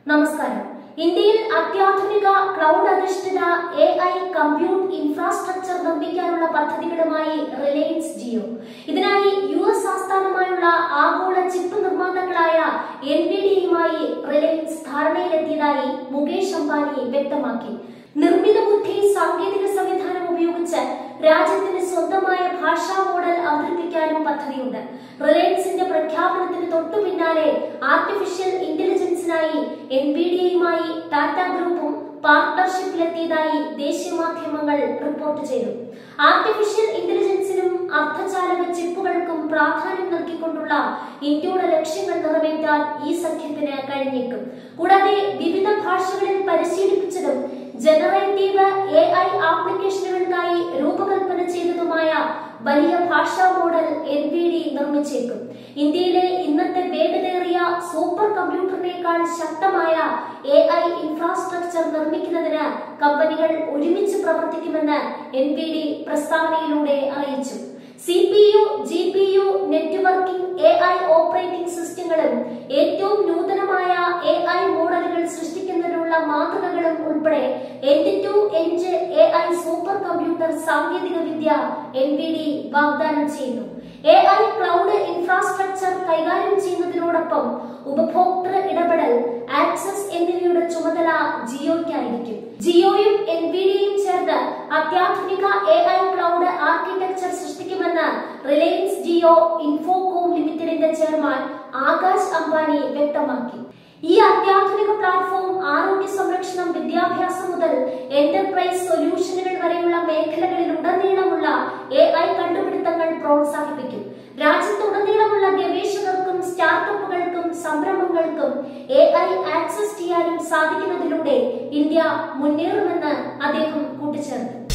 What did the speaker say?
നമസ്കാരം ഇന്ത്യയിൽ അത്യാധുനിക ക്ലൗഡ് അധിഷ്ഠിത എ ഐ കമ്പ്യൂട്ട് ഇൻഫ്രാസ്ട്രക്ചർ നിർമ്മിക്കാനുള്ള പദ്ധതികളുമായി റിലയൻസ് ജിയോ ഇതിനായി യു എസ് ആസ്ഥാനമായുള്ള ആഗോള ചിപ്പ് നിർമ്മാതാക്കളായ എൻ ബി ഡിയുമായി റിലയൻസ് ധാരണയിലെത്തിയതായി മുകേഷ് അംബാനി വ്യക്തമാക്കി നിർമ്മിത ബുദ്ധി സാങ്കേതിക സംവിധാനം ഉപയോഗിച്ച് രാജ്യത്തിന് സ്വന്തമായ ഭാഷാ മോഡൽ അവതരിപ്പിക്കാനും പദ്ധതിയുണ്ട് റിലയൻസിന്റെ പ്രഖ്യാപനത്തിന് തൊട്ടു പിന്നാലെ ആർട്ടിഫിഷ്യൽ ഇന്റലിജൻസിനായി എൻ ബി ഡിയുമായി ടാറ്റ ഗ്രൂപ്പും പാർട്ണർഷിപ്പിലെത്തിയതായി ദേശീയ മാധ്യമങ്ങൾ റിപ്പോർട്ട് ചെയ്തു ആർട്ടിഫിഷ്യൽ ഇന്റലിജൻസിനും അർദ്ധചാലക ചിപ്പുകൾക്കും പ്രാധാന്യം നൽകിക്കൊണ്ടുള്ള ഇന്ത്യയുടെ ലക്ഷ്യങ്ങൾ നിറവേറ്റാൻ ഈ സഖ്യത്തിന് കഴിഞ്ഞേക്കും കൂടാതെ വിവിധ ഭാഷകളിൽ പരിശീലിപ്പിച്ചതും ജനറേറ്റീവ് എ ഐ ആപ്ലിക്കേഷനുകൾക്കായി രൂപകൽപ്പന ചെയ്തതുമായ വലിയ ഭാഷാ മോഡൽ എൻ വി ഡി നിർമ്മിച്ചേക്കും ഇന്ത്യയിലെ ഇന്നത്തെ വേഗതയേറിയ സൂപ്പർ കമ്പ്യൂട്ടറിനേക്കാൾ ശക്തമായ എ ഐ ഇൻഫ്രാസ്ട്രക്ചർ നിർമ്മിക്കുന്നതിന് കമ്പനികൾ ഒരുമിച്ച് പ്രവർത്തിക്കുമെന്ന് എൻ വി ഡി പ്രസ്താവനയിലൂടെ അറിയിച്ചു C P U G P U networking A I operating സിസ്റ്റങ്ങളും ഏറ്റവും നൂതനമായ എ ഐ മോഡലുകൾ സൃഷ്ടിക്കുന്നതിനുള്ള മാതൃകകളും ഉൾപ്പെടെ end to end A I supercomputer സാങ്കേതിക വിദ്യ എൻ വി ഡി വാഗ്ദാനം ചെയ്യുന്നു എ ഐ ക്ലൗഡ് ഇൻഫ്രാസ്ട്രക്ചർ കൈകാര്യം ചെയ്യുന്നതിനോടൊപ്പം ഉപഭോക്തൃ ഇടപെടൽ ആക്സസ് എന്നിവയുടെ ചുമതല ജിയോയ്ക്കായിരിക്കും ജിയോയും എൻ വി ഡിയും ചേർന്ന് അത്യാധുനിക എ ഐ ക്ലൗഡ് ആർക്കിടെക്ചർ സൃഷ്ടിക്കുമെന്ന് റിലയൻസ് ജിയോ ഇൻഫോകോം ലിമിറ്റഡിന്റെ ചെയർമാൻ ആകാശ് അംബാനി വ്യക്തമാക്കി ഈ അത്യാധുനിക പ്ലാറ്റ്ഫോം ആരോഗ്യ സംരക്ഷണം വിദ്യാഭ്യാസം മുതൽ എന്റർപ്രൈസ് സൊല്യൂഷനുകൾ വരെയുള്ള മേഖലകളിലുടനീളമുള്ള എ ഐ കണ്ടുപിടുത്തങ്ങൾ പ്രോത്സാഹിപ്പിക്കും രാജ്യത്തുടനീളമുള്ള ഗവേഷകർക്കും സ്റ്റാർട്ടപ്പുകൾക്കും സംരംഭങ്ങൾക്കും എ ഐ ആക്സസ് ചെയ്യാനും സാധിക്കുന്നതിലൂടെ ഇന്ത്യ മുന്നേറുമെന്ന് അദ്ദേഹം കൂട്ടിച്ചേർത്തു